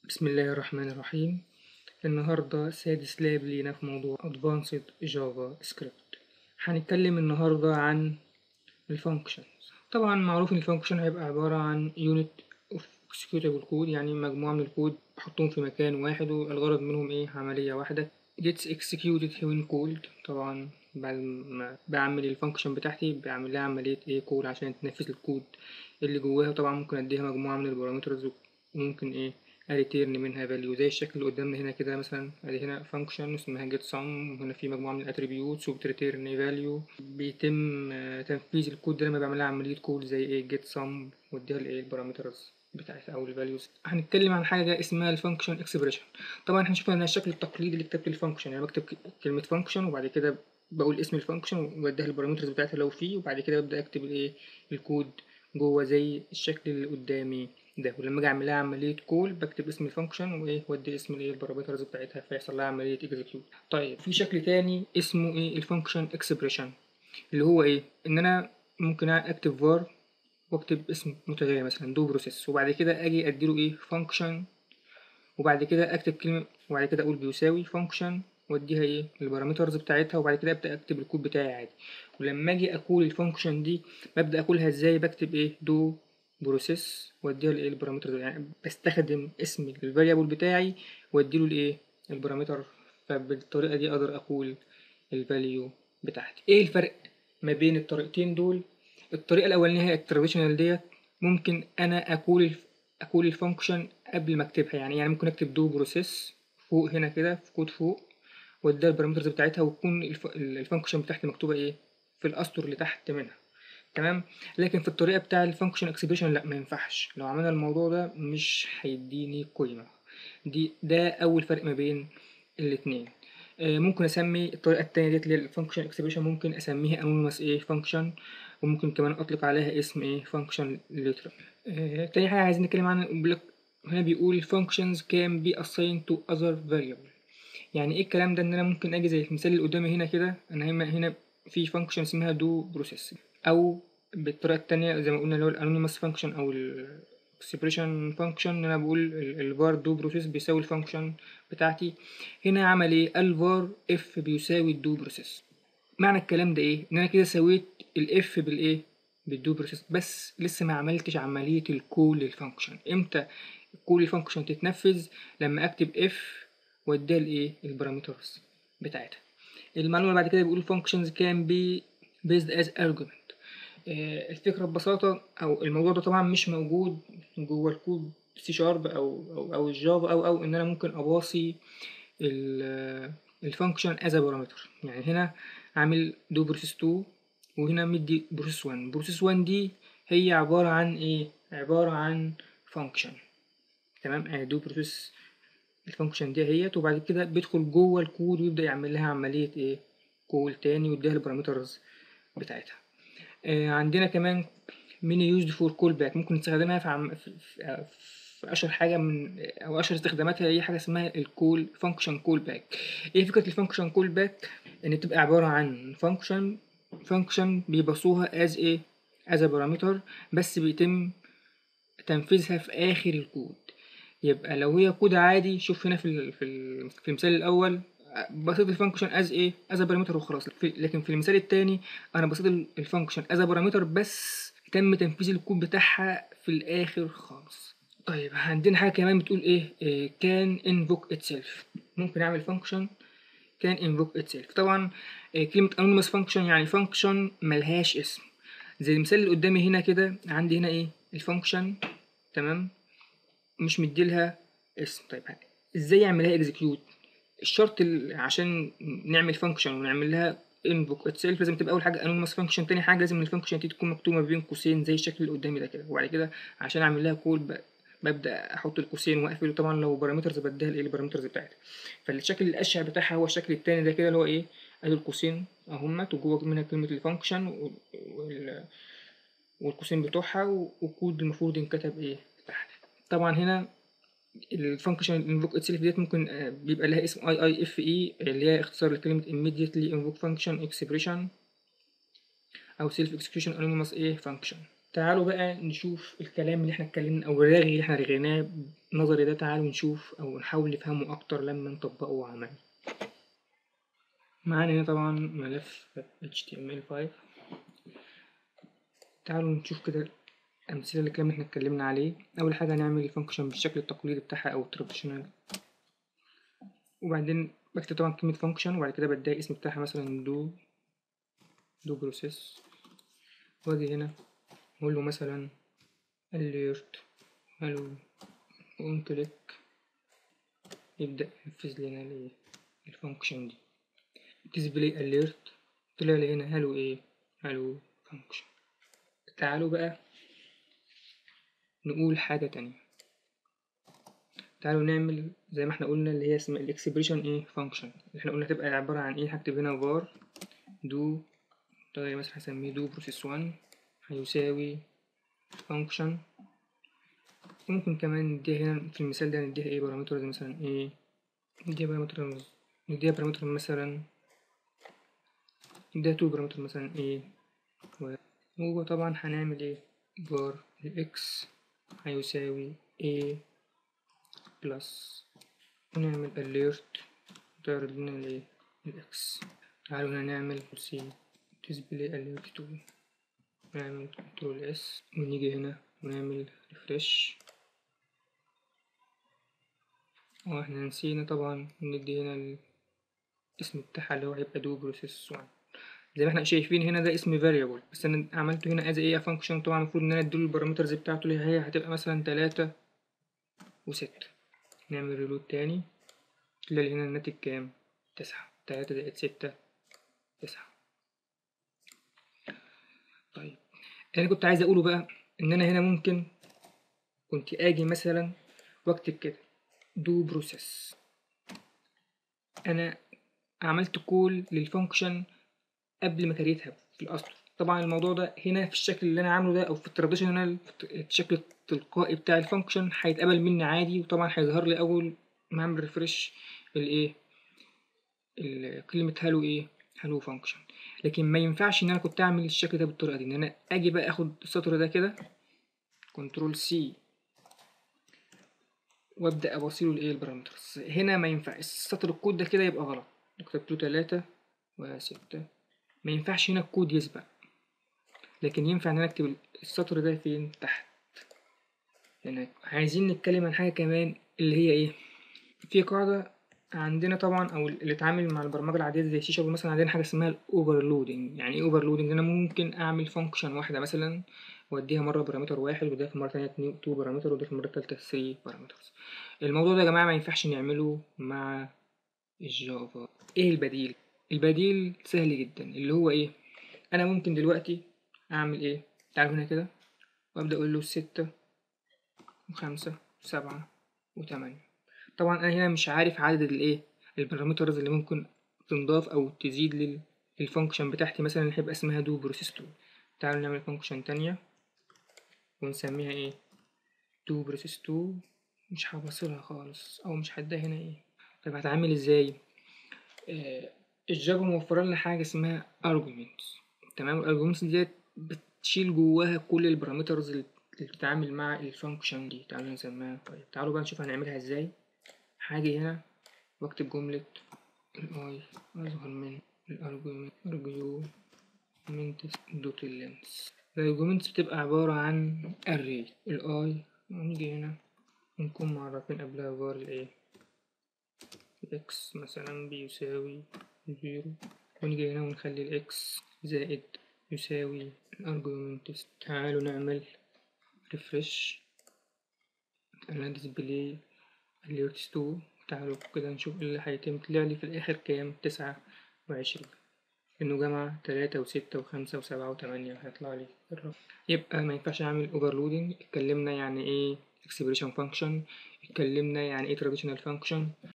بسم الله الرحمن الرحيم النهاردة سادس لاب لينا في موضوع Advanced Java Script هنتكلم النهاردة عن الفانكشنز طبعا معروف ان الفانكشن هيبقى عبارة عن unit of executable code يعني مجموعة من الكود بحطهم في مكان واحد والغرض منهم ايه عملية واحدة gets executed when called طبعا بعد ما بعمل الفانكشن بتاعتي بعمل لها عملية ايه كول عشان تنفذ الكود اللي جواها طبعا ممكن اديها مجموعة من البارامترز وممكن ايه اريتيرن منها فاليو زي الشكل اللي قدامنا هنا كده مثلا ادي هنا فانكشن اسمها get sum وهنا في مجموعه من الاتريبيوتس وبتريتيرن فاليو بيتم تنفيذ الكود ده لما بعمل لها عمليه كول زي ايه get sum واديها الايه البارامترز بتاعتها او الفاليوز هنتكلم عن حاجه اسمها الفانكشن اكسبريشن طبعا هنشوف ان الشكل التقليدي لكتابه الفانكشن يعني بكتب كلمه فانكشن وبعد كده بقول اسم الفانكشن واديها البارامترز بتاعتها لو فيه وبعد كده ببدا اكتب الايه الكود جوه زي الشكل اللي قدامي ده ولما اجي اعمل لها عمليه كول بكتب اسم الفانكشن وايه وادي اسم الايه البارامترز بتاعتها فيحصل لها عمليه اكزيكيوت طيب في شكل تاني اسمه ايه الفانكشن اكسبريشن اللي هو ايه ان انا ممكن اكتب var واكتب اسم متغير مثلا دو بروسيس وبعد كده اجي اديله ايه فانكشن وبعد كده اكتب كلمه وبعد كده اقول بيساوي فانكشن واديها ايه البارامترز بتاعتها وبعد كده ابدا اكتب الكود بتاعي عادي ولما اجي اقول الفانكشن دي ببدا اقولها ازاي بكتب ايه دو بروسيس واديها الايه البارامتر يعني بستخدم اسم الفاريبل بتاعي واديله الايه البارامتر فبالطريقه دي اقدر اقول الفاليو بتاعتي ايه الفرق ما بين الطريقتين دول الطريقه الاولانيه هي التراديشنال ديت ممكن انا اقول اقول الفانكشن قبل ما اكتبها يعني يعني ممكن اكتب دو بروسيس فوق هنا كده في كود فوق واديها البارامترز بتاعتها وتكون الفانكشن بتاعتي مكتوبه ايه في الاسطر اللي تحت منها تمام لكن في الطريقه بتاع الفانكشن اكسبريشن لا ما ينفعش لو عملنا الموضوع ده مش هيديني قيمه دي ده اول فرق ما بين الاثنين آه ممكن اسمي الطريقه الثانيه ديت اللي هي الفانكشن اكسبريشن ممكن اسميها انونيمس ايه فانكشن وممكن كمان اطلق عليها اسم ايه فانكشن ليترال آه تاني حاجه عايزين نتكلم عنها هنا بيقول functions can be assigned to other variable يعني ايه الكلام ده ان انا ممكن اجي زي المثال اللي قدامي هنا كده انا هنا هنا في فانكشن اسمها دو بروسيس او بالطريقه التانية زي ما قلنا اللي هو الانونيمس فانكشن او الاكسبريشن فانكشن ان انا بقول الفار دو بروسيس بيساوي الفانكشن بتاعتي هنا عمل ايه الفار اف بيساوي الدو بروسيس معنى الكلام ده ايه ان انا كده سويت الاف بالايه بالدو بروسيس بس لسه ما عملتش عمليه الكول للفانكشن امتى الكول الفانكشن تتنفذ لما اكتب اف واديها الايه البارامترز بتاعتها المعلومه بعد كده بيقول functions can be based as argument الفكرة ببساطة أو الموضوع ده طبعا مش موجود جوه الكود سي شارب أو أو أو الجافا أو أو إن أنا ممكن أباصي الفانكشن از بارامتر يعني هنا عامل دو بروسيس 2 وهنا مدي بروسيس 1 بروسيس 1 دي هي عبارة عن إيه؟ عبارة عن فانكشن تمام يعني دو بروسيس الفانكشن دي اهيت وبعد كده بيدخل جوه الكود ويبدأ يعمل لها عملية إيه؟ كول تاني ويديها البارامترز بتاعتها آه عندنا كمان ميني يوزد فور كول باك ممكن نستخدمها في, عم في, في, في اشهر حاجه من او اشهر استخداماتها هي حاجه اسمها الكول فانكشن كول باك ايه فكره الفانكشن كول باك ان تبقى عباره عن فانكشن فانكشن بيبصوها از ايه از بارامتر بس بيتم تنفيذها في اخر الكود يبقى لو هي كود عادي شوف هنا في في, في المثال الاول بسيط الفانكشن از ايه از بارامتر وخلاص لكن في المثال التاني انا بسيط الفانكشن از بارامتر بس تم تنفيذ الكود بتاعها في الاخر خالص طيب عندنا حاجه كمان بتقول ايه, إيه كان invoke itself ممكن اعمل فانكشن كان invoke itself طبعا إيه كلمه anonymous فانكشن يعني فانكشن ملهاش اسم زي المثال اللي قدامي هنا كده عندي هنا ايه الفانكشن تمام مش مديلها اسم طيب ازاي اعملها اكزيكيوت الشرط عشان نعمل فانكشن ونعمل لها invoke itself لازم تبقى اول حاجه anonymous function تاني حاجه لازم الفانكشن دي تكون مكتوبه بين قوسين زي الشكل اللي قدامي ده كده وبعد كده عشان اعمل لها كول ببدا احط القوسين واقفل وطبعا لو بارامترز بديها الايه البارامترز بتاعتها فالشكل الاشهر بتاعها هو الشكل التاني ده كده اللي هو ايه ادي القوسين اهمت وجوه منها كلمه الفانكشن والقوسين بتوعها وكود المفروض ينكتب ايه تحت طبعا هنا الفانكشن انفوك اتسلف ديت ممكن بيبقى لها اسم اي اي اف اي اللي هي اختصار لكلمه immediately invoke function expression او self execution anonymous ايه function تعالوا بقى نشوف الكلام اللي احنا اتكلمنا او الرغي اللي احنا رغيناه نظري ده تعالوا نشوف او نحاول نفهمه اكتر لما نطبقه عملي معانا هنا طبعا ملف HTML5 تعالوا نشوف كده أمثلة للكلام اللي احنا اتكلمنا عليه أول حاجة هنعمل الفانكشن بالشكل التقليدي بتاعها أو التراديشنال وبعدين بكتب طبعا كلمة فانكشن وبعد كده بدي الاسم بتاعها مثلا دو دو بروسيس واجي هنا اقول له مثلا alert hello اون كليك يبدأ ينفذ لنا الفانكشن دي display alert طلع لي هنا hello ايه hello function تعالوا بقى نقول حاجة تانية تعالوا نعمل زي ما احنا قلنا اللي هي اسمها الاكسبريشن ايه فانكشن اللي احنا قلنا هتبقى عبارة عن ايه هكتب هنا var do طيب مثلا هسميه do process 1 هيساوي function ممكن كمان نديها هنا في المثال ده نديها ايه بارامترز مثلا ايه نديها بارامتر نديها بارامتر مثلا نديها تو بارامتر مثلا ايه هو طبعا هنعمل ايه var x هيساوي a بلس ونعمل alert تعرض لنا الايه الاكس تعالوا هنا نعمل سي display alert 2 نعمل كنترول اس ونيجي هنا ونعمل ريفرش واحنا نسينا طبعا ندي هنا الاسم بتاعها اللي هو هيبقى دو بروسيس 1 زي ما احنا شايفين هنا ده اسم variable بس انا عملته هنا از ايه فانكشن طبعا المفروض ان انا اديله البارامترز بتاعته اللي هي هتبقى مثلا تلاتة وستة نعمل ريلود تاني تلاقي هنا الناتج كام تسعة تلاتة زائد ستة تسعة طيب انا كنت عايز اقوله بقى ان انا هنا ممكن كنت اجي مثلا واكتب كده دو بروسيس انا عملت كول للفانكشن قبل ما كريتها في الاصل طبعا الموضوع ده هنا في الشكل اللي انا عامله ده او في التراديشنال الشكل التلقائي بتاع الفانكشن هيتقبل مني عادي وطبعا هيظهر لي اول ما اعمل ريفرش الايه كلمه هالو ايه هالو فانكشن لكن ما ينفعش ان انا كنت اعمل الشكل ده بالطريقه دي ان انا اجي بقى اخد السطر ده كده كنترول سي وابدا ابصيله الايه البارامترز هنا ما ينفع السطر الكود ده كده يبقى غلط كتبت له تلاتة وستة ما ينفعش هنا الكود يسبق لكن ينفع ان انا اكتب السطر ده فين تحت هنا عايزين نتكلم عن حاجه كمان اللي هي ايه في قاعده عندنا طبعا او اللي اتعامل مع البرمجه العاديه زي سي شارب مثلا عندنا حاجه اسمها الاوفرلودنج يعني ايه اوفرلودنج انا ممكن اعمل فانكشن واحده مثلا واديها مره بارامتر واحد واديها في مره ثانيه 2 بارامتر واديها في المره الثالثه 3 بارامترز الموضوع ده يا جماعه ما ينفعش نعمله مع الجافا ايه البديل البديل سهل جدا اللي هو ايه انا ممكن دلوقتي اعمل ايه تعالوا هنا كده وابدا اقول له ستة وخمسة وسبعة وتمانية طبعا انا هنا مش عارف عدد الايه البارامترز اللي ممكن تنضاف او تزيد للفانكشن بتاعتي مثلا اللي هيبقى اسمها دو بروسيس 2 تعالوا نعمل فانكشن تانية ونسميها ايه دو بروسيس 2 مش هبصلها خالص او مش هديها هنا ايه طب هتعمل ازاي آه الجافا موفره لنا حاجه اسمها arguments تمام الارجيومنتس ديت بتشيل جواها كل البارامترز اللي بتتعامل مع الفانكشن دي تعالوا نسميها طيب تعالوا بقى نشوف هنعملها ازاي هاجي هنا واكتب جملة الاي اظهر من الارجيومنت ارجيومنتس دوت اللينس الارجيومنتس بتبقى عبارة عن array الاي ونيجي هنا ونكون معرفين قبلها var الايه الاكس مثلا بيساوي زيرو ونيجي هنا ونخلي الاكس زائد يساوي الارجيومنتس تعالوا نعمل ريفرش انا ديسبلاي alerts 2 تعالوا كده نشوف اللي هيتم طلع لي في الاخر كام تسعة وعشرين انه جمع تلاتة وستة وخمسة وسبعة وتمانية هيطلع لي الرقم يبقى ما ينفعش اعمل overloading اتكلمنا يعني ايه expression function اتكلمنا يعني ايه traditional function